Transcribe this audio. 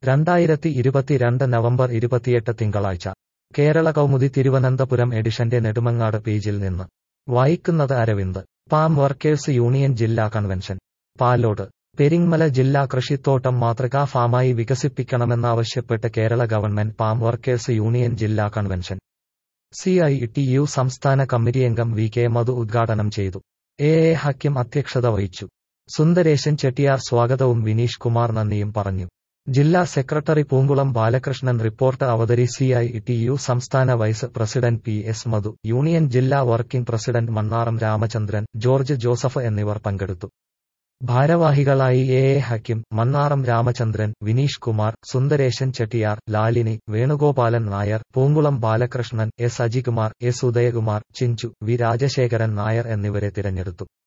രണ്ടായിരത്തി ഇരുപത്തിരണ്ട് നവംബർ ഇരുപത്തിയെട്ട് തിങ്കളാഴ്ച കേരള കൗമുദി തിരുവനന്തപുരം എഡിഷന്റെ നെടുമങ്ങാട് പേജിൽ നിന്ന് വായിക്കുന്നത് അരവിന്ദ് പാം വർക്കേഴ്സ് യൂണിയൻ ജില്ലാ കൺവെൻഷൻ പാലോട് പെരിങ്ങമല ജില്ലാ കൃഷിത്തോട്ടം മാതൃകാ ഫാമായി വികസിപ്പിക്കണമെന്നാവശ്യപ്പെട്ട് Kerala government palm workers union ജില്ലാ convention C I T U സംസ്ഥാന കമ്മിറ്റിയംഗം വി കെ മധു ഉദ്ഘാടനം ചെയ്തു എ എ ഹക്കിം അധ്യക്ഷത വഹിച്ചു സുന്ദരേശൻ ചെട്ടിയാർ സ്വാഗതവും വിനീഷ് കുമാർ നന്ദിയും പറഞ്ഞു ജില്ലാ സെക്രട്ടറി പൂങ്കുളം ബാലകൃഷ്ണൻ റിപ്പോർട്ട് അവതരി സി ഐ ടി യു സംസ്ഥാന vice president P S Madhu union ജില്ലാ വർക്കിംഗ് പ്രസിഡന്റ് മണ്ണാറം രാമചന്ദ്രൻ ജോർജ് ജോസഫ് എന്നിവർ പങ്കെടുത്തു ഭാരവാഹികളായി A A Hakkim Mannaram Ramachandran Vineesh Kumar Sundaresan Chettiyar Lalini Venugopalan Nair Poonkulam Balakrishnan S Ajikumar S Udayakumar Chinchu V Rajasekharan Nair എന്നിവരെ തിരഞ്ഞെടുത്തു